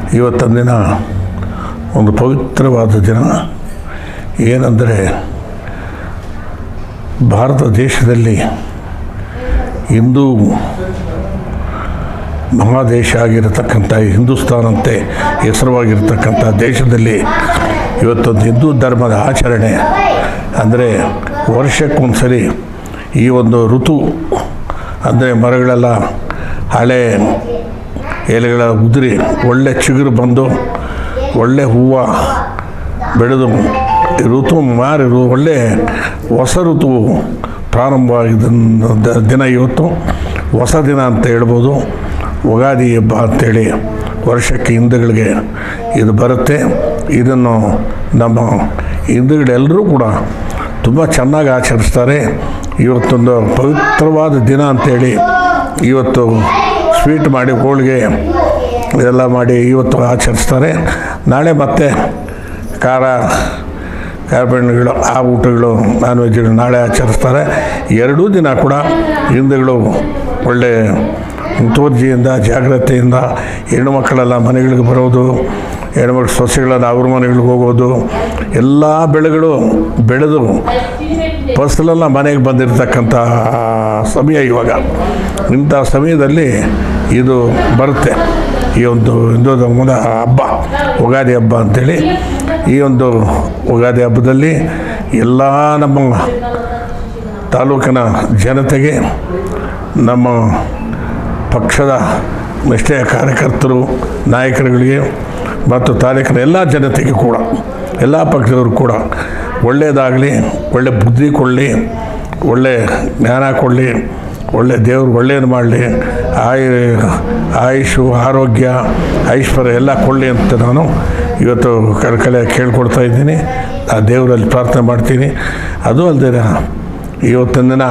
ಇವತ್ತಿನ ದಿನ ಒಂದು ಪವಿತ್ರವಾದ ದಿನ ಏನಂದರೆ ಭಾರತ ದೇಶದಲ್ಲಿ ಹಿಂದೂ ಮಹಾದೇಶ ಆಗಿರತಕ್ಕಂಥ ಹಿಂದೂಸ್ತಾನಂತೆ ಹೆಸರುವಾಗಿರ್ತಕ್ಕಂಥ ದೇಶದಲ್ಲಿ ಇವತ್ತೊಂದು ಹಿಂದೂ ಧರ್ಮದ ಆಚರಣೆ ಅಂದರೆ ವರ್ಷಕ್ಕೊಂದ್ಸರಿ ಈ ಒಂದು ಋತು ಅಂದರೆ ಮರಗಳೆಲ್ಲ ಹಳೆ ಎಲೆಗಳ ಉದುರಿ ಒಳ್ಳೆ ಚಿಗುರು ಬಂದು ಒಳ್ಳೆ ಹೂವು ಬೆಳೆದು ಋತು ಮಾರಿ ಋ- ಒಳ್ಳೆ ಹೊಸ ಋತು ಪ್ರಾರಂಭವಾಗಿದ್ದ ದ- ದಿನ ಇವತ್ತು ಹೊಸ ದಿನ ಅಂತ ಹೇಳ್ಬೋದು ಯುಗಾದಿ ಹಬ್ಬ ಅಂತೇಳಿ ವರ್ಷಕ್ಕೆ ಹಿಂದೂಗಳಿಗೆ ಇದು ಬರುತ್ತೆ ಇದನ್ನು ನಮ್ಮ ಹಿಂದೂಗಳೆಲ್ಲರೂ ಕೂಡ ತುಂಬ ಚೆನ್ನಾಗಿ ಆಚರಿಸ್ತಾರೆ ಇವತ್ತೊಂದು ಪವಿತ್ರವಾದ ದಿನ ಅಂತೇಳಿ ಇವತ್ತು ಸ್ವೀಟ್ ಮಾಡಿ ಹೋಳಿಗೆ ಇದೆಲ್ಲ ಮಾಡಿ ಇವತ್ತು ಆಚರಿಸ್ತಾರೆ ನಾಳೆ ಮತ್ತೆ ಖಾರ ಕಾರ್ಬನ್ಗಳು ಆ ಊಟಗಳು ನಾನ್ ವೆಜ್ಗಳು ನಾಳೆ ಆಚರಿಸ್ತಾರೆ ಎರಡೂ ದಿನ ಕೂಡ ಹಿಂದೂಗಳು ಒಳ್ಳೆ ಮುತುವರ್ಜಿಯಿಂದ ಜಾಗ್ರತೆಯಿಂದ ಹೆಣ್ಣು ಮಕ್ಕಳೆಲ್ಲ ಮನೆಗಳಿಗೆ ಬರೋದು ಹೆಣ್ಮಕ್ಳು ಸೊಸೆಗಳೆಲ್ಲ ಅವ್ರ ಮನೆಗಳಿಗೆ ಹೋಗೋದು ಎಲ್ಲ ಬೆಳೆಗಳು ಬೆಳೆದು ಫಸಲೆಲ್ಲ ಮನೆಗೆ ಬಂದಿರತಕ್ಕಂಥ ಸಮಯ ಇವಾಗ ಇಂಥ ಸಮಯದಲ್ಲಿ ಇದು ಬರುತ್ತೆ ಈ ಒಂದು ಹಿಂದೂ ಧರ್ಮದ ಹಬ್ಬ ಯುಗಾದಿ ಹಬ್ಬ ಅಂಥೇಳಿ ಈ ಒಂದು ಯುಗಾದಿ ಹಬ್ಬದಲ್ಲಿ ಎಲ್ಲ ನಮ್ಮ ತಾಲೂಕಿನ ಜನತೆಗೆ ನಮ್ಮ ಪಕ್ಷದ ನಿಷ್ಠೆಯ ಕಾರ್ಯಕರ್ತರು ನಾಯಕರುಗಳಿಗೆ ಮತ್ತು ತಾಲೂಕಿನ ಎಲ್ಲ ಜನತೆಗೆ ಕೂಡ ಎಲ್ಲ ಪಕ್ಷದವರು ಕೂಡ ಒಳ್ಳೆಯದಾಗಲಿ ಒಳ್ಳೆ ಬುದ್ಧಿ ಕೊಡಲಿ ಒಳ್ಳೆ ಜ್ಞಾನ ಕೊಡಲಿ ಒಳ್ಳೆ ದೇವರು ಒಳ್ಳೆಯದು ಮಾಡಲಿ ಆಯು ಆಯುಷು ಆರೋಗ್ಯ ಐಶ್ವರ್ಯ ಎಲ್ಲ ಕೊಡಲಿ ಅಂತ ನಾನು ಇವತ್ತು ಕಳ್ಕಳೆ ಕೇಳ್ಕೊಡ್ತಾ ಇದ್ದೀನಿ ಆ ದೇವರಲ್ಲಿ ಪ್ರಾರ್ಥನೆ ಮಾಡ್ತೀನಿ ಅದು ಅಲ್ಲದೆ ಇವತ್ತಿನ ದಿನ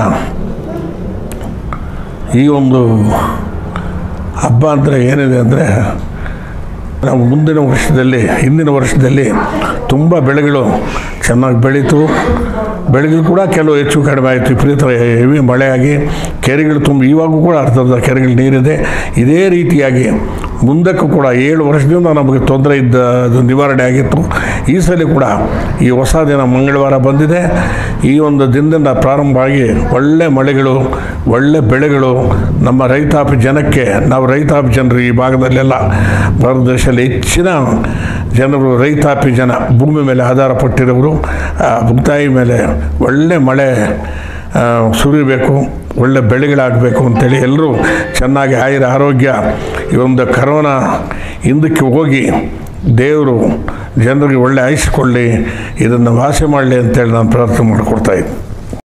ಈ ಒಂದು ಹಬ್ಬ ಅಂದರೆ ಏನಿದೆ ಅಂದರೆ ನಾವು ಮುಂದಿನ ವರ್ಷದಲ್ಲಿ ಹಿಂದಿನ ವರ್ಷದಲ್ಲಿ ತುಂಬ ಬೆಳೆಗಳು ಚೆನ್ನಾಗಿ ಬೆಳೀತು ಬೆಳೆಗಳು ಕೂಡ ಕೆಲವು ಹೆಚ್ಚು ಕಡಿಮೆ ಆಯಿತು ವಿಪರೀತ ಹೆವಿ ಮಳೆಯಾಗಿ ಕೆರೆಗಳು ತುಂಬ ಇವಾಗೂ ಕೂಡ ಅರ್ಧರ್ಧ ಕೆರೆಗಳು ನೀರಿದೆ ಇದೇ ರೀತಿಯಾಗಿ ಮುಂದಕ್ಕೂ ಕೂಡ ಏಳು ವರ್ಷದಿಂದ ನಮಗೆ ತೊಂದರೆ ಇದ್ದ ಅದು ನಿವಾರಣೆ ಆಗಿತ್ತು ಈ ಸಲ ಕೂಡ ಈ ಹೊಸ ದಿನ ಮಂಗಳವಾರ ಬಂದಿದೆ ಈ ಒಂದು ದಿನದಿಂದ ಪ್ರಾರಂಭ ಆಗಿ ಒಳ್ಳೆ ಮಳೆಗಳು ಒಳ್ಳೆ ಬೆಳೆಗಳು ನಮ್ಮ ರೈತಾಪಿ ಜನಕ್ಕೆ ನಾವು ರೈತಾಪಿ ಜನರು ಈ ಭಾಗದಲ್ಲೆಲ್ಲ ಭಾರತ ದೇಶದಲ್ಲಿ ಹೆಚ್ಚಿನ ಜನರು ರೈತಾಪಿ ಜನ ಭೂಮಿ ಮೇಲೆ ಆಧಾರ ಪಟ್ಟಿರೋರು ಆ ಭೂತಾಯಿ ಮೇಲೆ ಒಳ್ಳೆ ಮಳೆ ಆ, ಸುರಿಬೇಕು ಒಳ್ಳೆ ಬೆಳೆಗಳಾಗಬೇಕು ಅಂತೇಳಿ ಎಲ್ಲರೂ ಚೆನ್ನಾಗಿ ಆಯುರ ಆರೋಗ್ಯ ಈ ಒಂದು ಕರೋನಾ ಹಿಂದಕ್ಕೆ ಹೋಗಿ ದೇವರು ಜನರಿಗೆ ಒಳ್ಳೆ ಆಯುಷ್ಕೊಳ್ಳಿ ಇದನ್ನು ವಾಸಿ ಮಾಡಲಿ ಅಂತೇಳಿ ನಾನು ಪ್ರಾರ್ಥನೆ ಮಾಡಿಕೊಡ್ತಾ ಇದ್ದೀನಿ